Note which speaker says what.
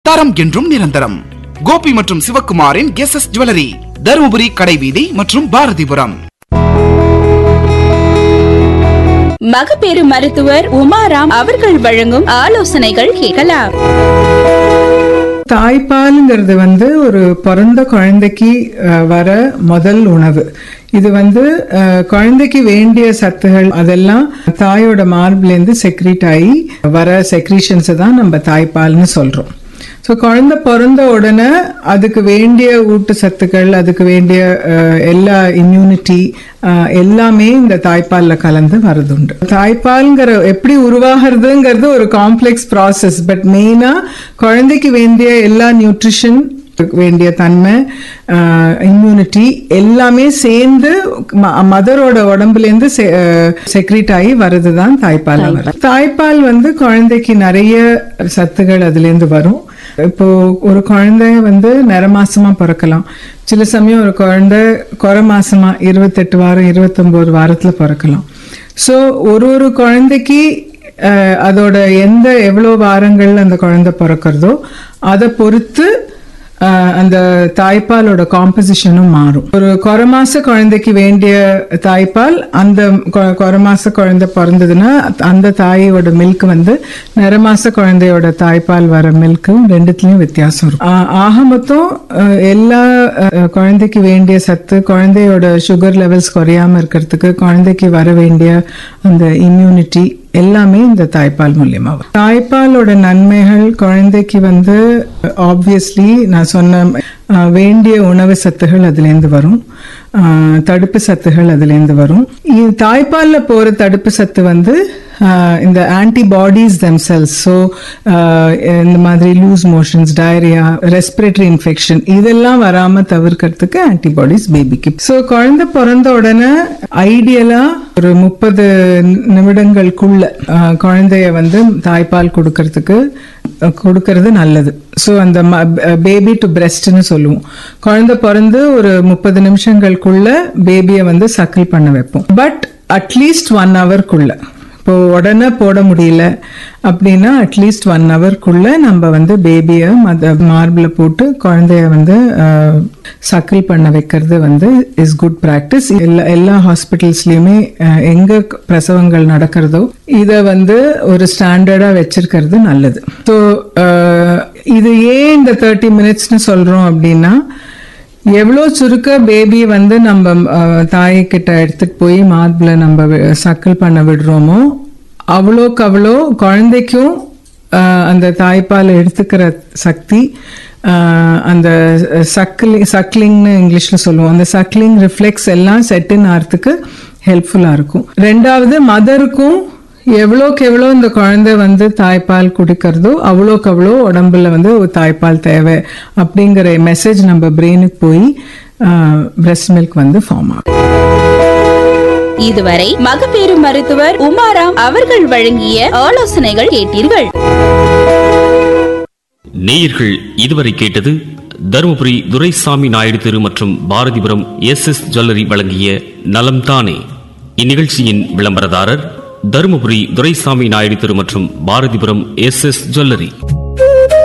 Speaker 1: தரம் என்றும் நிரந்தரம் கோபி மற்றும் சிவக்குமாரின் எஸ் எஸ் ஜுவல்லரி தருமபுரி கடைவீதி மற்றும் பாரதிபுரம்
Speaker 2: மகப்பேறு மருத்துவர் உமாராம் அவர்கள் வழங்கும் ஆலோசனைகள் கேட்கலாம்
Speaker 3: தாய்ப்பாலுங்கிறது வந்து ஒரு பிறந்த குழந்தைக்கு அஹ், வர முதல் உணவு இது வந்து அஹ், குழந்தைக்கு வேண்டிய சத்துகள் அதெல்லாம் தாயோட மார்பிலேருந்து செக்ரீட் ஆகி வர செக்ரீஷன்ஸை தான் நம்ம தாய்ப்பால்னு சொல்றோம் ஸோ குழந்தை பிறந்த உடனே அதுக்கு வேண்டிய ஊட்டச்சத்துக்கள் அதுக்கு வேண்டிய அஹ், எல்லா இம்யூனிட்டி எல்லாமே இந்த தாய்ப்பால்ல கலந்து வரதுண்டு தாய்ப்பால்ங்கிற எப்படி உருவாகிறதுங்கிறது ஒரு காம்ப்ளெக்ஸ் ப்ராசஸ் பட் மெயினா குழந்தைக்கு வேண்டிய எல்லா நியூட்ரிஷன் வேண்டிய தன்மை இம்யூனிட்டி எல்லாமே சேர்ந்து மதரோட உடம்புலேருந்து செக்ரீட் ஆகி வருது தான் தாய்ப்பால் தாய்ப்பால் வந்து குழந்தைக்கு நிறைய சத்துகள் அதுலேருந்து வரும் இப்போ ஒரு குழந்தை வந்து நிறமாசமா பிறக்கலாம் சில சமயம் ஒரு குழந்தை குறை மாசமா இருபத்தெட்டு வாரம் இருபத்தொம்போது வாரத்துல பிறக்கலாம் ஸோ ஒரு ஒரு குழந்தைக்கு அஹ், அதோட எந்த எவ்வளோ வாரங்கள்ல அந்த குழந்தை பிறக்கிறதோ அதை பொறுத்து ஆஹ் அந்த தாய்ப்பாலோட காம்போசிஷனும் மாறும் ஒரு குறை மாச குழந்தைக்கு வேண்டிய தாய்ப்பால் அந்த கொ- குறை மாச குழந்தை பிறந்ததுன்னா அந்த தாயோட மில்க் வந்து நிற மாச குழந்தையோட தாய்ப்பால் வர மில்க்கும் ரெண்டுத்துலயும் வித்தியாசம் இருக்கும் ஆஹ் ஆக மொத்தம் ஆஹ் எல்லா ஆஹ் குழந்தைக்கு வேண்டிய சத்து குழந்தையோட சுகர் லெவல்ஸ் குறையாம இருக்கிறதுக்கு குழந்தைக்கு வர வேண்டிய அந்த இம்யூனிட்டி எல்லாமே இந்த தாய்ப்பால் மூலியமா வரும் தாய்ப்பாலோட நன்மைகள் குழந்தைக்கு வந்து ஆப்வியஸ்லி நான் சொன்ன அஹ், வேண்டிய உணவு சத்துகள் அதுலேருந்து வரும் அஹ், தடுப்பு சத்துகள் அதுலேருந்து வரும் இ- தாய்ப்பால்ல போற தடுப்பு சத்து வந்து அஹ், இந்த ஆன்டிபாடிஸ் தெம்செல்ஸ் ஸோ இந்த மாதிரி loose motions diarrhoea respiratory infection இதெல்லாம் வராம தவிர்க்கிறதுக்கு ஆன்டிபாடிஸ் பேபிக்கு ஸோ குழந்தை பிறந்த உடனே ஐடியலா ஒரு முப்பது நிமிடங்களுக்குள்ள அஹ், குழந்தைய வந்து தாய்ப்பால் கொடுக்கறதுக்கு அஹ், கொடுக்கறது நல்லது ஸோ அந்த பேபி டு பிரஸ்ட்னு சொல்லுவோம் குழந்தை பிறந்து ஒரு முப்பது நிமிஷங்களுக்குள்ள பேபியை வந்து சக்கிள் பண்ண வைப்போம் பட் அட்லீஸ்ட் ஒன் ஹவர்க்குள்ள இப்போ உடனே போட முடியல அப்படின்னா அட்லீஸ்ட் ஒன் ஹவர்க்குள்ள நம்ம வந்து பேபியை மத மார்பில் போட்டு குழந்தைய வந்து சக்கிள் பண்ண வைக்கிறது வந்து இஸ் குட் ப்ராக்டிஸ் எல்லா எல்லா ஹாஸ்பிட்டல்ஸ்லயுமே எங்க பிரசவங்கள் நடக்கிறதோ இதை வந்து ஒரு ஸ்டாண்டர்டா வச்சிருக்கிறது நல்லது ஸோ இது ஏன் இந்த தேர்ட்டி மினிட்ஸ்னு சொல்றோம் அப்படின்னா எவ்வளோ சுருக்க பேபி வந்து நம்ம அஹ், தாய்கிட்ட எடுத்துட்டு போய் மார்பில் நம்ம சக்கிள் பண்ண விடுறோமோ அவ்வளோக்கு அவ்வளோ குழந்தைக்கும் அஹ், அந்த தாய்ப்பால் எடுத்துக்கிற சக்தி அஹ், அந்த சக்கிலி சக்லிங்னு இங்கிலீஷில் சொல்லுவோம் அந்த சக்லிங் ரிஃப்ளெக்ஸ் எல்லாம் செட்டின் ஆகிறதுக்கு ஹெல்ப்ஃபுல்லாக இருக்கும் ரெண்டாவது மதருக்கும் எவ்வளோக்கு எவ்வளோ இந்த குழந்தை வந்து தாய்ப்பால் குடிக்கிறதோ அவ்வளோக்கு அவ்வளோ உடம்புல வந்து ஒரு தாய்ப்பால் தேவை அப்படிங்கிற மெசேஜ் நம்ம பிரெயினுக்கு போய் பிரஸ்ட் மில்க் வந்து ஃபார்ம் ஆகும்
Speaker 2: இதுவரை மகப்பேறு மருத்துவர் உமாராம் அவர்கள் வழங்கிய ஆலோசனைகள் கேட்டீர்கள்
Speaker 4: நேயர்கள் இதுவரை கேட்டது தருமபுரி துரைசாமி நாயுடு தெரு மற்றும் பாரதிபுரம் எஸ் எஸ் ஜுவல்லரி வழங்கிய நலம் தானே இந்நிகழ்ச்சியின் விளம்பரதாரர் தருமபுரி துரைசாமி நாயுடு தெரு மற்றும் பாரதிபுரம் எஸ் எஸ் ஜுவல்லரி